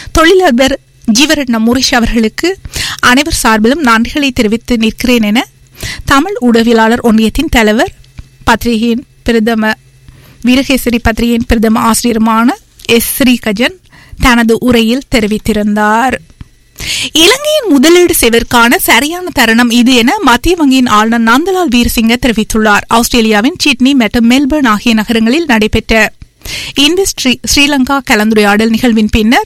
தொழிலதிபர் ஜீவரட்ன முரேஷ் அவர்களுக்கு அனைவர் சார்பிலும் நன்றிகளை தெரிவித்து நிற்கிறேன் என தமிழ் ஊடகவியலாளர் ஒன்றியத்தின் தலைவர் பத்திரிகையின் பிரதம வீரகேசரி பத்திரிகையின் பிரதம ஆசிரியருமான எஸ் ஸ்ரீகஜன் தனது உரையில் தெரிவித்திருந்தார் இலங்கையின் முதலீடு செய்வதற்கான சரியான தருணம் இது என மத்திய வங்கியின் ஆளுநர் நந்தலால் வீரசிங்க தெரிவித்துள்ளார் ஆஸ்திரேலியாவின் சிட்னி மற்றும் மெல்பர்ன் ஆகிய நகரங்களில் நடைபெற்ற இன்வெஸ்ட் ஸ்ரீலங்கா கலந்துரையாடல் நிகழ்வின் பின்னர்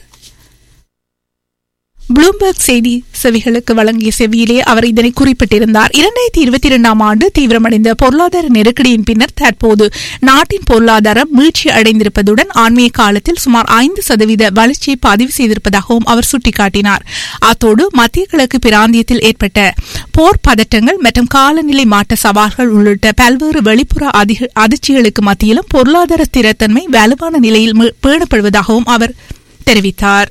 ப்ளூம்பர்க் செய்தி செவிகளுக்கு வழங்கிய செவியிலே அவர் இதனை குறிப்பிட்டிருந்தார் இரண்டாயிரத்தி இருபத்தி இரண்டாம் ஆண்டு தீவிரமடைந்த பொருளாதார நெருக்கடியின் பின்னர் தற்போது நாட்டின் பொருளாதாரம் மீழ்ச்சி அடைந்திருப்பதுடன் ஆன்மீக காலத்தில் சுமார் ஐந்து சதவீத வளர்ச்சியை பதிவு செய்திருப்பதாகவும் அவர் சுட்டிக்காட்டினார் அத்தோடு மத்திய கிழக்கு பிராந்தியத்தில் ஏற்பட்ட போர் பதட்டங்கள் மற்றும் காலநிலை மாற்ற சவால்கள் உள்ளிட்ட பல்வேறு வெளிப்புற அதிக- அதிர்ச்சிகளுக்கு மத்தியிலும் பொருளாதார ஸ்திரத்தன்மை வலுவான நிலையில் மீ- பேணப்படுவதாகவும் அவர் தெரிவித்தார்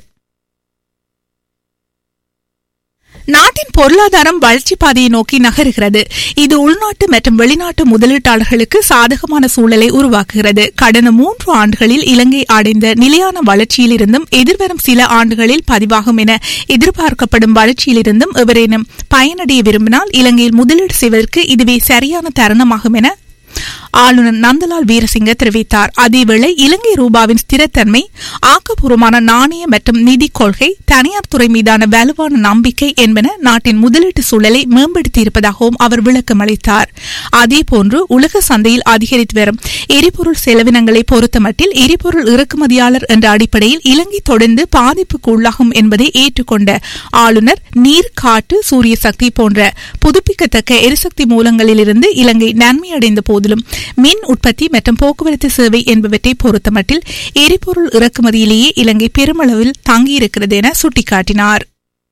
நாட்டின் பொருளாதாரம் வளர்ச்சி பாதையை நோக்கி நகருகிறது இது உள்நாட்டு மற்றும் வெளிநாட்டு முதலீட்டாளர்களுக்கு சாதகமான சூழலை உருவாக்குகிறது கடந்த மூன்று ஆண்டுகளில் இலங்கை அடைந்த நிலையான வளர்ச்சியிலிருந்தும் எதிர்வரும் சில ஆண்டுகளில் பதிவாகும் என எதிர்பார்க்கப்படும் வளர்ச்சியிலிருந்தும் எவரேனும் பயனடைய விரும்பினால் இலங்கையில் முதலீடு செய்வதற்கு இதுவே சரியான தருணமாகும் என ஆளுநர் நந்தலால் வீரசிங்க தெரிவித்தார் அதேவேளை இலங்கை ரூபாவின் ஸ்திரத்தன்மை ஆக்கப்பூர்வமான நாணய மற்றும் நிதி கொள்கை தனியார் துறை மீதான வலுவான நம்பிக்கை என்பன நாட்டின் முதலீட்டு சூழலை மேம்படுத்தியிருப்பதாகவும் அவர் விளக்கம் அளித்தார் அதேபோன்று உலக சந்தையில் அதிகரித்து வரும் எரிபொருள் செலவினங்களை பொறுத்தமட்டில் எரிபொருள் இறக்குமதியாளர் என்ற அடிப்படையில் இலங்கை தொடர்ந்து பாதிப்புக்கு உள்ளாகும் என்பதை ஏற்றுக்கொண்ட ஆளுநர் நீர் காற்று சூரிய சக்தி போன்ற புதுப்பிக்கத்தக்க எரிசக்தி மூலங்களிலிருந்து இலங்கை நன்மையடைந்த போதிலும் மின் உற்பத்தி மற்றும் போக்குவரத்து சேவை என்பவற்றை பொறுத்தமட்டில் எரிபொருள் இறக்குமதியிலேயே இலங்கை பெருமளவில் தங்கியிருக்கிறது என சுட்டிக்காட்டினார்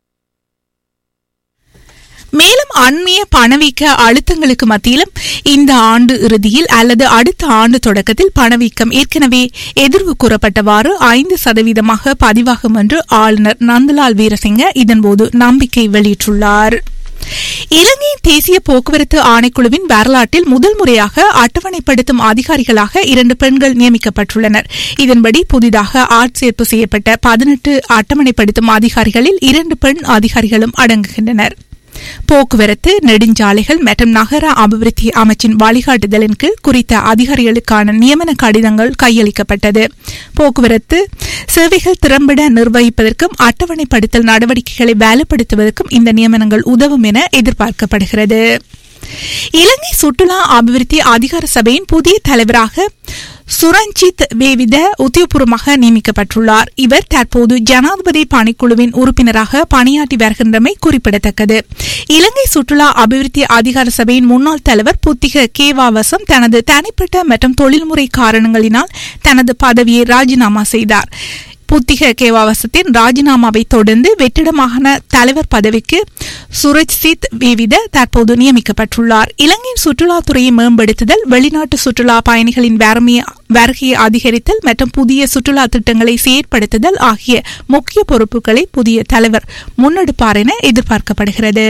மேலும் அண்மைய பணவீக்க அழுத்தங்களுக்கு மத்தியிலும் இந்த ஆண்டு இறுதியில் அல்லது அடுத்த ஆண்டு தொடக்கத்தில் பணவீக்கம் ஏற்கனவே எதிர்வு கூறப்பட்டவாறு ஐந்து சதவீதமாக பதிவாகும் என்று ஆளுநர் நந்தலால் வீரசிங்க இதன்போது நம்பிக்கை வெளியிட்டுள்ளார் இலங்கையின் தேசிய போக்குவரத்து ஆணைக்குழுவின் வரலாற்றில் முதல் முறையாக அட்டவணைப்படுத்தும் அதிகாரிகளாக இரண்டு பெண்கள் நியமிக்கப்பட்டுள்ளனர் இதன்படி புதிதாக ஆட்சேர்ப்பு செய்யப்பட்ட பதினெட்டு அட்டவணைப்படுத்தும் அதிகாரிகளில் இரண்டு பெண் அதிகாரிகளும் அடங்குகின்றனர் போக்குவரத்து நெடுஞ்சாலைகள் மற்றும் நகர அபிவிருத்தி அமைச்சின் வழிகாட்டுதலின் கீழ் குறித்த அதிகாரிகளுக்கான நியமன கடிதங்கள் கையளிக்கப்பட்டது போக்குவரத்து சேவைகள் திறம்பட நிர்வகிப்பதற்கும் அட்டவணைப்படுத்தல் நடவடிக்கைகளை வலுப்படுத்துவதற்கும் இந்த நியமனங்கள் உதவும் என எதிர்பார்க்கப்படுகிறது இலங்கை சுற்றுலா அபிவிருத்தி அதிகார சபையின் புதிய தலைவராக சுரஞ்சித் வேவித உத்தியோகபூர்வமாக நியமிக்கப்பட்டுள்ளார் இவர் தற்போது ஜனாதிபதி பணிக்குழுவின் உறுப்பினராக பணியாற்றி வருகின்றமை குறிப்பிடத்தக்கது இலங்கை சுற்றுலா அபிவிருத்தி அதிகார சபையின் முன்னாள் தலைவர் புத்திக கேவாவசம் தனது தனிப்பட்ட மற்றும் தொழில்முறை காரணங்களினால் தனது பதவியை ராஜினாமா செய்தார் புத்திக கேவாவசத்தின் ராஜினாமாவை தொடர்ந்து வெற்றிட மாகாண தலைவர் பதவிக்கு சுரஜ்சித் விவித தற்போது நியமிக்கப்பட்டுள்ளார் இலங்கையின் சுற்றுலாத்துறையை மேம்படுத்துதல் வெளிநாட்டு சுற்றுலா பயணிகளின் வறுமையை வருகையை அதிகரித்தல் மற்றும் புதிய சுற்றுலா திட்டங்களை செயற்படுத்துதல் ஆகிய முக்கிய பொறுப்புகளை புதிய தலைவர் முன்னெடுப்பார் என எதிர்பார்க்கப்படுகிறது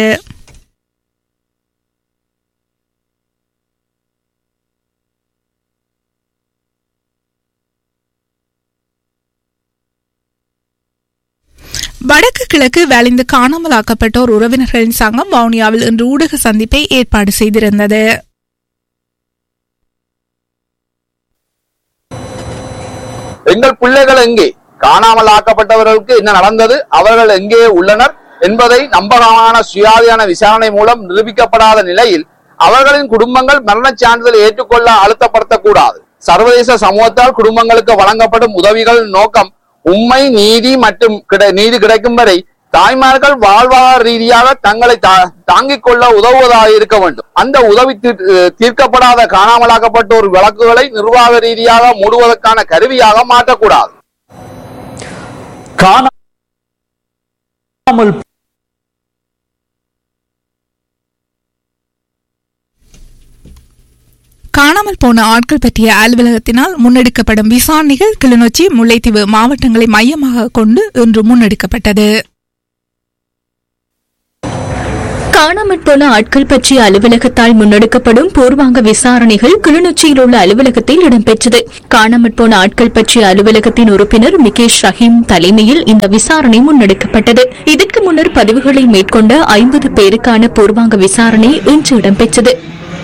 வடக்கு கிழக்கு வலிந்து காணாமலாக்கப்பட்டோர் உறவினர்களின் சங்கம் வவுனியாவில் இன்று ஊடக சந்திப்பை ஏற்பாடு செய்திருந்தது எங்கள் பிள்ளைகள் எங்கே காணாமல் ஆக்கப்பட்டவர்களுக்கு என்ன நடந்தது அவர்கள் எங்கே உள்ளனர் என்பதை நம்பகமான சுயாதீன விசாரணை மூலம் நிரூபிக்கப்படாத நிலையில் அவர்களின் குடும்பங்கள் மரணச் சான்றிதழ் ஏற்றுக்கொள்ள அழுத்தப்படுத்தக்கூடாது சர்வதேச சமூகத்தால் குடும்பங்களுக்கு வழங்கப்படும் உதவிகள் நோக்கம் உண்மை நீதி மற்றும் கிடை- நீதி கிடைக்கும் வரை தாய்மார்கள் வாழ்வாதார ரீதியாக தங்களை தா- தாங்கிக் கொள்ள உதவுவதாக இருக்க வேண்டும் அந்த உதவி தீர்- தீர்க்கப்படாத காணாமலாக்கப்பட்டோர் வழக்குகளை நிர்வாக ரீதியாக மூடுவதற்கான கருவியாக மாற்றக்கூடாது காணாமல் காணாமல் போன ஆட்கள் பற்றிய அலுவலகத்தினால் முன்னெடுக்கப்படும் விசாரணைகள் கிளிநொச்சி முல்லைத்தீவு மாவட்டங்களை மையமாக கொண்டு இன்று முன்னெடுக்கப்பட்டது காணாமற் போன ஆட்கள் பற்றிய அலுவலகத்தால் முன்னெடுக்கப்படும் பூர்வாங்க விசாரணைகள் கிளிநொச்சியில் உள்ள அலுவலகத்தில் இடம்பெற்றது காணாமற் போன ஆட்கள் பற்றிய அலுவலகத்தின் உறுப்பினர் மிகேஷ் ரஹீம் தலைமையில் இந்த விசாரணை முன்னெடுக்கப்பட்டது இதற்கு முன்னர் பதிவுகளை மேற்கொண்ட ஐம்பது பேருக்கான பூர்வாங்க விசாரணை இன்று இடம்பெற்றது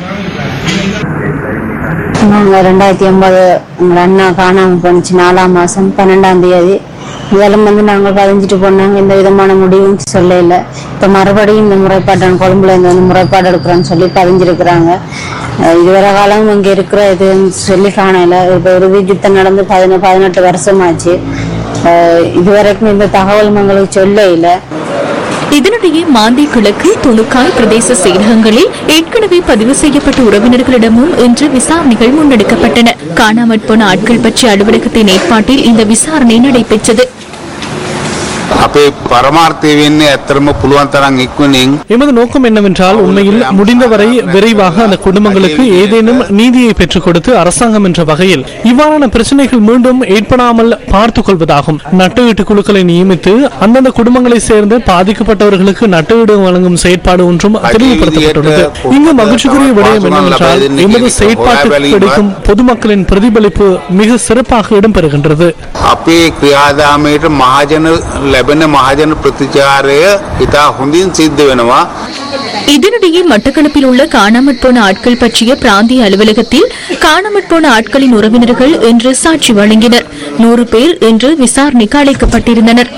நாங்கள் ரெண்டாயிரத்தி ஒன்பது எங்கள் அண்ணா காணாமல் போணுச்சு நாலாம் மாதம் பன்னெண்டாம் தேதி இதெல்லாம் வந்து நாங்கள் பதிஞ்சிட்டு போனாங்க எந்த விதமான முடிவும் சொல்லல இப்போ மறுபடியும் இந்த முறைப்பாடு கொழும்புல இருந்து வந்து முறைப்பாடு எடுக்கிறோன்னு சொல்லி பதிஞ்சிருக்கிறாங்க அஹ் இதுவரை காலம் இங்கே இருக்கிற இதுன்னு சொல்லி காணல இப்போ ஒரு யுத்தம் நடந்து பதின பதினெட்டு வருஷமாச்சு அஹ் இதுவரைக்கும் இந்த தகவல் எங்களுக்கு சொல்ல இல்லை இதனிடையே மாந்தி கிழக்கு துணுக்காய் பிரதேச செயலகங்களில் ஏற்கனவே பதிவு செய்யப்பட்ட உறவினர்களிடமும் இன்று விசாரணைகள் முன்னெடுக்கப்பட்டன காணாமற் போன ஆட்கள் பற்றிய அலுவலகத்தின் ஏற்பாட்டில் இந்த விசாரணை நடைபெற்றது අපේ පරමාර්ථය වෙන්නේ ඇත්තරම පුළුවන් තරම් ඉක්මනින් எமது நோக்கம் என்னவென்றால் உண்மையில் முடிந்தவரை விரைவாக அந்த குடும்பங்களுக்கு ஏதேனும் நீதியை பெற்றுக் கொடுத்து அரசாங்கம் என்ற வகையில் இவ்வாறான பிரச்சனைகள் மீண்டும் ஏற்படாமல் பார்த்துக் கொள்வதாகும் நட்டுவீட்டு குழுக்களை நியமித்து அந்தந்த குடும்பங்களை சேர்ந்த பாதிக்கப்பட்டவர்களுக்கு நட்டுவீடு வழங்கும் செயற்பாடு ஒன்றும் தெளிவுபடுத்தப்பட்டுள்ளது இங்கு மகிழ்ச்சிக்குரிய விடயம் என்னவென்றால் எமது செயற்பாட்டுக்கு கிடைக்கும் பொதுமக்களின் பிரதிபலிப்பு மிக சிறப்பாக இடம்பெறுகின்றது අපේ ක්‍රියාදාමයට මහජන ලැබෙන මහජන ප්‍රතිචාරය ඉතා හොඳින් සිද්ධ වෙනවා இதனிடையே மட்டக்களப்பில் உள்ள காணாமற் போன ஆட்கள் பற்றிய பிராந்திய அலுவலகத்தில் காணாமற் போன ஆட்களின் உறவினர்கள் இன்று சாட்சி வழங்கினர் நூறு பேர் இன்று விசாரணைக்கு அழைக்கப்பட்டிருந்தனர்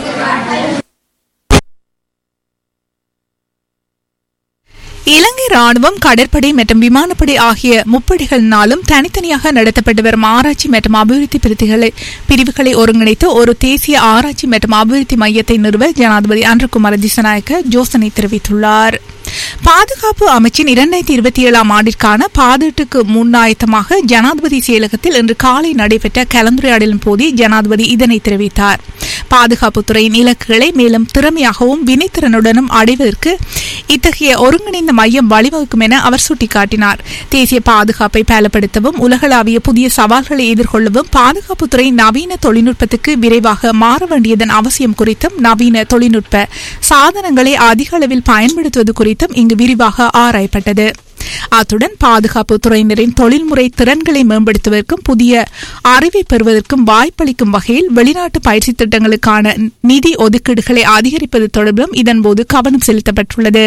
இலங்கை ராணுவம் கடற்படை மற்றும் விமானப்படை ஆகிய முப்படைகளினாலும் தனித்தனியாக நடத்தப்பட்டு வரும் ஆராய்ச்சி மற்றும் அபிவிருத்தி பிரிவுகளை பிரிவுகளை ஒருங்கிணைத்து ஒரு தேசிய ஆராய்ச்சி மற்றும் அபிவிருத்தி மையத்தை நிறுவ ஜனாதிபதி அன்றகுமார திசநாயக்க யோசனை தெரிவித்துள்ளார் பாதுகாப்பு அமைச்சின் இரண்டாயிரத்தி இருபத்தி ஏழாம் ஆண்டிற்கான பாதீட்டுக்கு முன்னாயத்தமாக ஜனாதிபதி செயலகத்தில் இன்று காலை நடைபெற்ற கலந்துரையாடலின் போதே ஜனாதிபதி இதனை தெரிவித்தார் பாதுகாப்புத்துறையின் இலக்குகளை மேலும் திறமையாகவும் வினைத்திறனுடனும் அடைவதற்கு இத்தகைய ஒருங்கிணைந்த மையம் வழிவகுக்கும் என அவர் சுட்டிக்காட்டினார் தேசிய பாதுகாப்பை பலப்படுத்தவும் உலகளாவிய புதிய சவால்களை எதிர்கொள்ளவும் பாதுகாப்புத்துறை நவீன தொழில்நுட்பத்துக்கு விரைவாக மாற வேண்டியதன் அவசியம் குறித்தும் நவீன தொழில்நுட்ப சாதனங்களை அதிக அளவில் பயன்படுத்துவது குறித்தும் இங்கு விரிவாக ஆராயப்பட்டது அத்துடன் பாதுகாப்பு துறையினரின் தொழில்முறை திறன்களை மேம்படுத்துவதற்கும் புதிய அறிவை பெறுவதற்கும் வாய்ப்பளிக்கும் வகையில் வெளிநாட்டு பயிற்சி திட்டங்களுக்கான நிதி ஒதுக்கீடுகளை அதிகரிப்பது தொடர்பிலும் இதன்போது கவனம் செலுத்தப்பட்டுள்ளது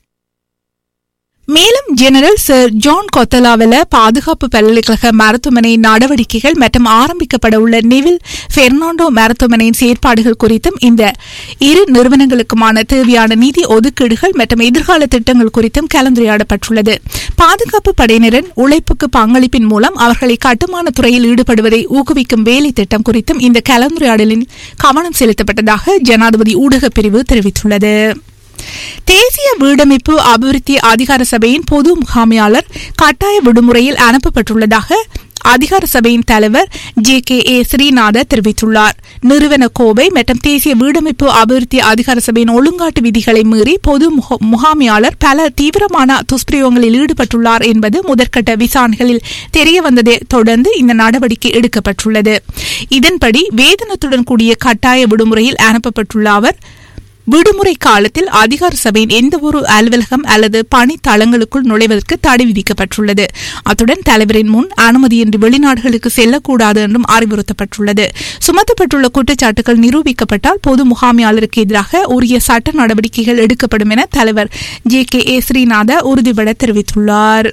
மேலும் ஜெனரல் சர் ஜான் கொத்தலாவல பாதுகாப்பு பல்கலைக்கழக மருத்துவமனை நடவடிக்கைகள் மற்றும் ஆரம்பிக்கப்பட உள்ள நிவில் பெர்னாண்டோ மருத்துவமனையின் செயற்பாடுகள் குறித்தும் இந்த இரு நிறுவனங்களுக்குமான தேவையான நிதி ஒதுக்கீடுகள் மற்றும் எதிர்கால திட்டங்கள் குறித்தும் கலந்துரையாடப்பட்டுள்ளது பாதுகாப்பு படையினரின் உழைப்புக்கு பங்களிப்பின் மூலம் அவர்களை கட்டுமான துறையில் ஈடுபடுவதை ஊக்குவிக்கும் வேலை திட்டம் குறித்தும் இந்த கலந்துரையாடலில் கவனம் செலுத்தப்பட்டதாக ஜனாதிபதி ஊடகப் பிரிவு தெரிவித்துள்ளது தேசிய வீடமைப்பு அபிவிருத்தி அதிகார சபையின் பொது முகாமையாளர் கட்டாய விடுமுறையில் அனுப்பப்பட்டுள்ளதாக அதிகார சபையின் தலைவர் ஜே கே ஏ ஸ்ரீநாத தெரிவித்துள்ளார் நிறுவன கோவை மற்றும் தேசிய வீடமைப்பு அபிவிருத்தி அதிகார சபையின் ஒழுங்காட்டு விதிகளை மீறி பொது முக- முகாமையாளர் பல தீவிரமான துஷ்பிரயோகங்களில் ஈடுபட்டுள்ளார் என்பது முதற்கட்ட விசாரணைகளில் தெரியவந்ததை தொடர்ந்து இந்த நடவடிக்கை எடுக்கப்பட்டுள்ளது இதன்படி வேதனத்துடன் கூடிய கட்டாய விடுமுறையில் அனுப்பப்பட்டுள்ள அவர் விடுமுறை காலத்தில் அதிகார சபையின் எந்தவொரு அலுவலகம் அல்லது பணி தளங்களுக்குள் நுழைவதற்கு தடை விதிக்கப்பட்டுள்ளது அத்துடன் தலைவரின் முன் அனுமதியின்றி வெளிநாடுகளுக்கு செல்லக்கூடாது என்றும் அறிவுறுத்தப்பட்டுள்ளது சுமத்தப்பட்டுள்ள குற்றச்சாட்டுகள் நிரூபிக்கப்பட்டால் பொது முகாமையாளருக்கு எதிராக உரிய சட்ட நடவடிக்கைகள் எடுக்கப்படும் என தலைவர் ஜே கே ஏ ஸ்ரீநாத உறுதிபட தெரிவித்துள்ளார்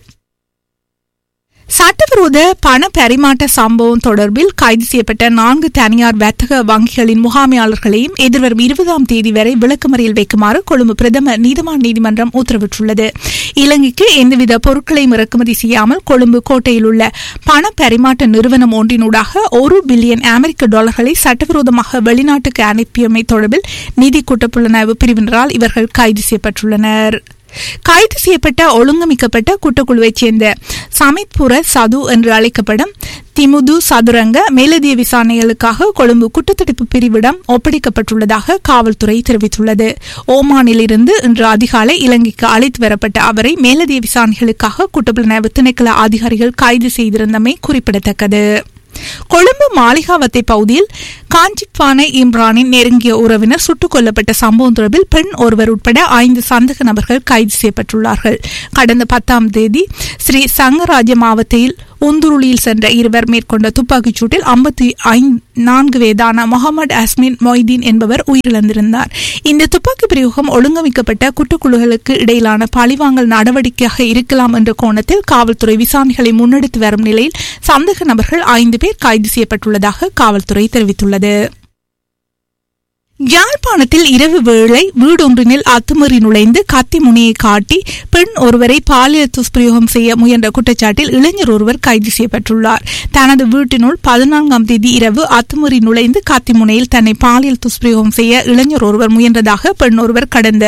சட்டவிரோத பண பரிமாற்ற சம்பவம் தொடர்பில் கைது செய்யப்பட்ட நான்கு தனியார் வர்த்தக வங்கிகளின் முகாமையாளர்களையும் எதிர்வரும் இருபதாம் தேதி வரை விளக்கமறியல் வைக்குமாறு கொழும்பு பிரதம நீதிவான் நீதிமன்றம் உத்தரவிட்டுள்ளது இலங்கைக்கு எந்தவித பொருட்களையும் இறக்குமதி செய்யாமல் கொழும்பு கோட்டையில் உள்ள பண பரிமாற்ற நிறுவனம் ஒன்றினூடாக ஒரு பில்லியன் அமெரிக்க டாலர்களை சட்டவிரோதமாக வெளிநாட்டுக்கு அனுப்பியமை தொடர்பில் நிதி குற்றப்புலனாய்வு பிரிவினரால் இவர்கள் கைது செய்யப்பட்டுள்ளனர் கைது செய்யப்பட்ட ஒழுங்கமைக்கப்பட்ட குற்றக்குழுவைச் சேர்ந்த சமித்புர சது என்று அழைக்கப்படும் திமுது சதுரங்க மேலதிக விசாரணைகளுக்காக கொழும்பு குற்றத்தடுப்பு பிரிவிடம் ஒப்படைக்கப்பட்டுள்ளதாக காவல்துறை தெரிவித்துள்ளது ஓமானிலிருந்து இன்று அதிகாலை இலங்கைக்கு அழைத்து வரப்பட்ட அவரை மேலதிக விசாரணைகளுக்காக குற்றப்புலனாய்வு திணைக்கள அதிகாரிகள் கைது செய்திருந்தமை குறிப்பிடத்தக்கது கொழும்பு மாளிகாவத்தை பகுதியில் காஞ்சிப்பானை இம்ரானின் நெருங்கிய உறவினர் சுட்டுக் கொல்லப்பட்ட சம்பவம் தொடர்பில் பெண் ஒருவர் உட்பட ஐந்து சந்தக நபர்கள் கைது செய்யப்பட்டுள்ளார்கள் கடந்த பத்தாம் தேதி ஸ்ரீ சங்கராஜ மாவட்டத்தில் உந்துருளியில் சென்ற இருவர் மேற்கொண்ட துப்பாக்கிச் சூட்டில் ஐம்பத்தி நான்கு வயதான முகமது அஸ்மின் மொய்தீன் என்பவர் உயிரிழந்திருந்தார் இந்த துப்பாக்கி பிரயோகம் ஒழுங்கமைக்கப்பட்ட குட்டுக்குழுக்களுக்கு இடையிலான பழிவாங்கல் நடவடிக்கையாக இருக்கலாம் என்ற கோணத்தில் காவல்துறை விசாரணைகளை முன்னெடுத்து வரும் நிலையில் சந்தேக நபர்கள் ஐந்து பேர் கைது செய்யப்பட்டுள்ளதாக காவல்துறை தெரிவித்துள்ளது யாழ்ப்பாணத்தில் இரவு வேளை வீடொன்றினில் அத்துமீறி நுழைந்து கத்தி முனையை காட்டி பெண் ஒருவரை பாலியல் துஷ்பிரயோகம் செய்ய முயன்ற குற்றச்சாட்டில் இளைஞர் ஒருவர் கைது செய்யப்பட்டுள்ளார் தனது வீட்டினுள் பதினான்காம் தேதி இரவு அத்துமீறி நுழைந்து கத்தி முனையில் தன்னை பாலியல் துஷ்பிரயோகம் செய்ய இளைஞர் ஒருவர் முயன்றதாக பெண் ஒருவர் கடந்த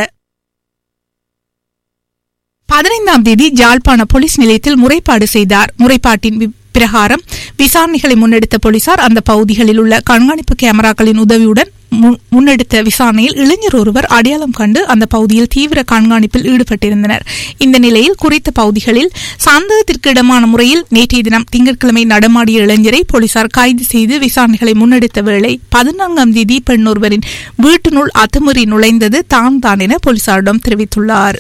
பதினைந்தாம் தேதி ஜாழ்ப்பாண போலீஸ் நிலையத்தில் முறைப்பாடு செய்தார் முறைப்பாட்டின் வி- பிரகாரம் விசாரணைகளை முன்னெடுத்த போலீசார் அந்த பகுதிகளில் உள்ள கண்காணிப்பு கேமராக்களின் உதவியுடன் மு- முன்னெடுத்த விசாரணையில் இளைஞர் ஒருவர் அடையாளம் கண்டு அந்த பகுதியில் தீவிர கண்காணிப்பில் ஈடுபட்டிருந்தனர் இந்த நிலையில் குறித்த பகுதிகளில் சந்தேகத்திற்கு இடமான முறையில் நேற்றைய தினம் திங்கட்கிழமை நடமாடிய இளைஞரை போலீசார் கைது செய்து விசாரணைகளை முன்னெடுத்த வேளை பதினான்காம் தேதி பெண் ஒருவரின் வீட்டினுள் அத்துமீறி நுழைந்தது தான் தான் என போலீசாரிடம் தெரிவித்துள்ளார்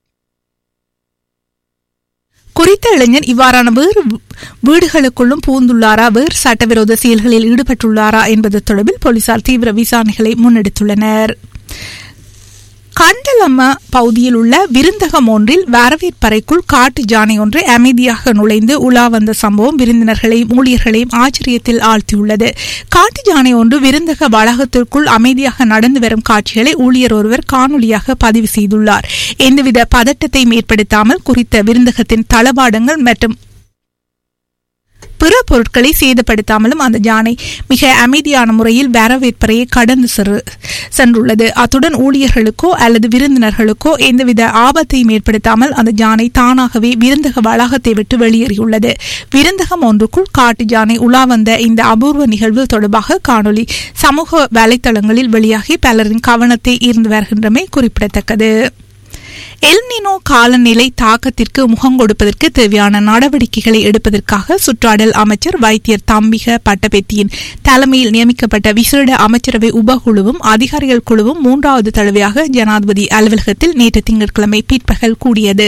குறித்த இளைஞர் இவ்வாறான வேறு வீ- வீடுகளுக்குள்ளும் பூந்துள்ளாரா வேறு சட்டவிரோத செயல்களில் ஈடுபட்டுள்ளாரா என்பது தொடர்பில் போலீசார் தீவிர விசாரணைகளை முன்னெடுத்துள்ளனர் கண்டலம்ம பகுதியில் உள்ள விருந்தகம் ஒன்றில் வரவேற்பறைக்குள் காட்டு ஜானை ஒன்று அமைதியாக நுழைந்து உலா வந்த சம்பவம் விருந்தினர்களையும் ஊழியர்களையும் ஆச்சரியத்தில் ஆழ்த்தியுள்ளது காட்டு ஜானை ஒன்று விருந்தக வளாகத்திற்குள் அமைதியாக நடந்து வரும் காட்சிகளை ஊழியர் ஒருவர் காணொலியாக பதிவு செய்துள்ளார் எந்தவித பதட்டத்தையும் ஏற்படுத்தாமல் குறித்த விருந்தகத்தின் தளபாடங்கள் மற்றும் பிற பொருட்களை சேதப்படுத்தாமலும் அந்த யானை மிக அமைதியான முறையில் வரவேற்பறையை கடந்து சென்று- சென்றுள்ளது அத்துடன் ஊழியர்களுக்கோ அல்லது விருந்தினர்களுக்கோ எந்தவித ஆபத்தையும் ஏற்படுத்தாமல் அந்த யானை தானாகவே விருந்தக வளாகத்தை விட்டு வெளியேறியுள்ளது விருந்தகம் ஒன்றுக்குள் காட்டு யானை உலா வந்த இந்த அபூர்வ நிகழ்வு தொடர்பாக காணொளி சமூக வலைத்தளங்களில் வெளியாகி பலரின் கவனத்தை ஈர்ந்து வருகின்றமை குறிப்பிடத்தக்கது எல்னினோ காலநிலை தாக்கத்திற்கு முகம் கொடுப்பதற்கு தேவையான நடவடிக்கைகளை எடுப்பதற்காக சுற்றாடல் அமைச்சர் வைத்தியர் தம்பிக பட்டபெத்தியின் தலைமையில் நியமிக்கப்பட்ட விசேட அமைச்சரவை உபகுழுவும் அதிகாரிகள் குழுவும் மூன்றாவது தடவையாக ஜனாதிபதி அலுவலகத்தில் நேற்று திங்கட்கிழமை பிற்பகல் கூடியது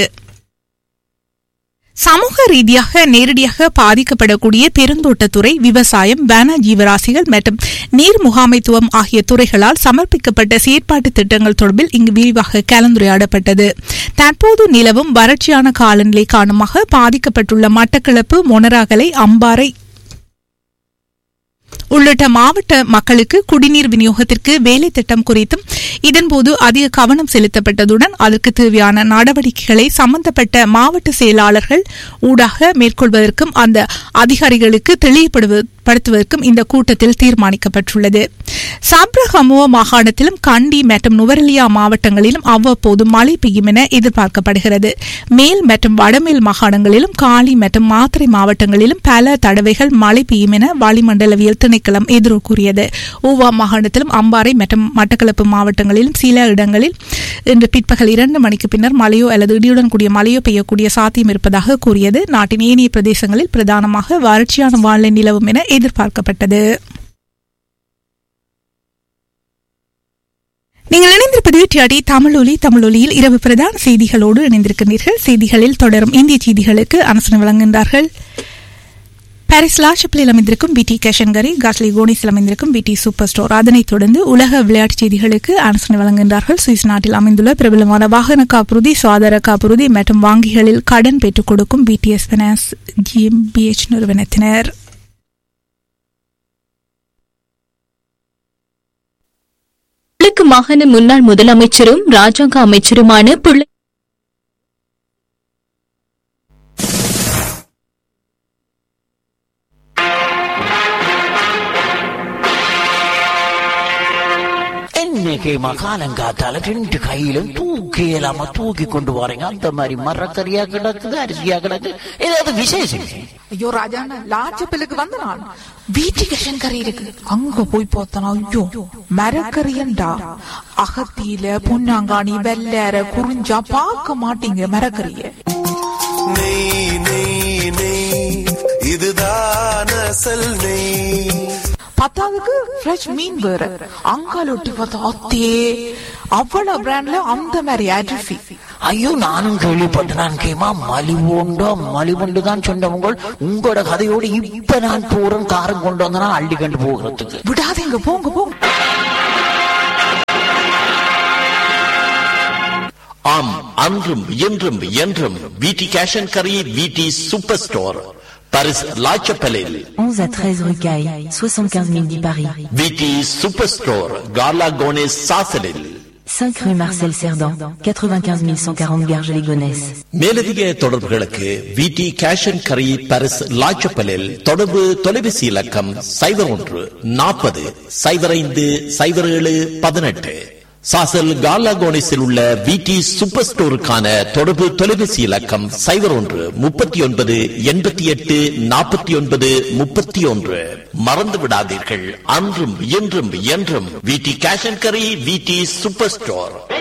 சமூக ரீதியாக நேரடியாக பாதிக்கப்படக்கூடிய பெருந்தோட்டத்துறை விவசாயம் வன ஜீவராசிகள் மற்றும் நீர் முகாமைத்துவம் ஆகிய துறைகளால் சமர்ப்பிக்கப்பட்ட செயற்பாட்டு திட்டங்கள் தொடர்பில் இங்கு விரிவாக கலந்துரையாடப்பட்டது தற்போது நிலவும் வறட்சியான காலநிலை காரணமாக பாதிக்கப்பட்டுள்ள மட்டக்களப்பு மொனராகலை அம்பாறை உள்ளிட்ட மாவட்ட மக்களுக்கு குடிநீர் விநியோகத்திற்கு வேலை திட்டம் குறித்தும் இதன்போது அதிக கவனம் செலுத்தப்பட்டதுடன் அதற்கு தேவையான நடவடிக்கைகளை சம்பந்தப்பட்ட மாவட்ட செயலாளர்கள் ஊடாக மேற்கொள்வதற்கும் அந்த அதிகாரிகளுக்கு தெளிவுபடுத்துவதற்கும் இந்த கூட்டத்தில் தீர்மானிக்கப்பட்டுள்ளது சாப்ரஹமுவ மாகாணத்திலும் கண்டி மற்றும் நுவரெலியா மாவட்டங்களிலும் அவ்வப்போது மழை பெய்யும் என எதிர்பார்க்கப்படுகிறது மேல் மற்றும் வடமேல் மாகாணங்களிலும் காலி மற்றும் மாத்திரை மாவட்டங்களிலும் பல தடவைகள் மழை பெய்யும் என வளிமண்டலவியல் திணைக்களம் எதிர்வு கூறியது ஊவா மாகாணத்திலும் அம்பாறை மற்றும் மட்டக்களப்பு மாவட்டங்களிலும் சில இடங்களில் இன்று பிற்பகல் இரண்டு மணிக்கு பின்னர் மழையோ அல்லது இடியுடன் கூடிய மழையோ பெய்யக்கூடிய சாத்தியம் இருப்பதாக கூறியது நாட்டின் ஏனைய பிரதேசங்களில் பிரதானமாக வறட்சியான வானிலை நிலவும் என எதிர்பார்க்கப்பட்டது நீங்கள் இணைந்திருப்பது டிஆடி தமிழொலி தமிழொலியில் இரவு பிரதான செய்திகளோடு இணைந்திருக்கின்றீர்கள் செய்திகளில் தொடரும் இந்திய செய்திகளுக்கு அனுசரணை வழங்குகின்றார்கள் பாரிஸ் லாஷப்பிளில் அமைந்திருக்கும் பிடி கேஷன்கரி காஸ்லி கோனிஸில் அமைந்திருக்கும் பிடி சூப்பர் ஸ்டோர் அதனைத் தொடர்ந்து உலக விளையாட்டுச் செய்திகளுக்கு அனுசரணை வழங்குகின்றார்கள் சுவிஸ் நாட்டில் அமைந்துள்ள பிரபலமான வாகன காப்புறுதி சுகாதார காப்புறுதி மற்றும் வங்கிகளில் கடன் பெற்றுக் கொடுக்கும் பிடிஎஸ் பினான்ஸ் ஜிஎம்பிஎச் நிறுவனத்தினர் கிழக்கு மாகாண முன்னாள் முதலமைச்சரும் ராஜாங்க அமைச்சருமான பிள்ளை இன்னைக்கு மகாலங்காத்தால ரெண்டு கையிலும் தூக்கி இல்லாம தூக்கி கொண்டு போறீங்க அந்த மாதிரி மரக்கறியா கிடக்குது அரிசியா கிடக்கு ஏதாவது விசேஷம் ஐயோ ராஜாண்ணா லாச்சப்பிலுக்கு வந்த நான் வீட்டுக்கு கறி இருக்கு அங்க போய் பார்த்தனா ஐயோ மரக்கறியண்டா அகத்தியில பொன்னாங்காணி வெள்ளேற குறிஞ்சா பார்க்க மாட்டீங்க மரக்கறிய நெய் நெய் நெய் இதுதான் அசல் நெய் பத்தாவதுக்கு ஃப்ரெஷ் மீன் வேற அங்கால ஒட்டி பார்த்தா அத்தே அவ்வளவு பிராண்ட்ல அந்த மாதிரி அரிசி ஐயோ நானும் கேள்விப்பட்டேன் நான் கேமா மலிவுண்டோ மலிவுண்டு தான் சொன்னவங்க உங்களோட கதையோடு இப்ப நான் போறேன் காரம் கொண்டு வந்தனா அள்ளி கண்டு போகிறதுக்கு விடாதீங்க போங்க போங்க ஆம் அன்றும் இன்றும் என்றும் விடி கேஷ் அண்ட் கரி விடி சூப்பர் ஸ்டோர் பரிஸ் லாச்சப்பலில் 11 à 13 rue Caille, 75 010 Paris. விடி சூப்பர் ஸ்டோர் கார்லா கோனேஸ் சாசலில் 5 rue Marcel Cerdan, 95 140 Garges-les-Gonesse. மேலதிக தொடர்புகளுக்கு விடி கேஷ் அண்ட் கரி பரிஸ் லாச்சப்பலில் தொடர்பு தொலைபேசி இலக்கம் சைபர் ஒன்று நாற்பது சைபர் ஐந்து சைபர் ஏழு பதினெட்டு சாசல் கார்லாகோனிஸில் உள்ள விடி சூப்பர் ஸ்டோருக்கான தொடர்பு தொலைபேசி இலக்கம் சைபர் ஒன்று முப்பத்தி ஒன்பது எண்பத்தி எட்டு நாற்பத்தி ஒன்பது முப்பத்தி ஒன்று மறந்து விடாதீர்கள் அன்றும் இன்றும் என்றும் விடி கேஷ் அண்ட் கரி விடி சூப்பர் ஸ்டோர்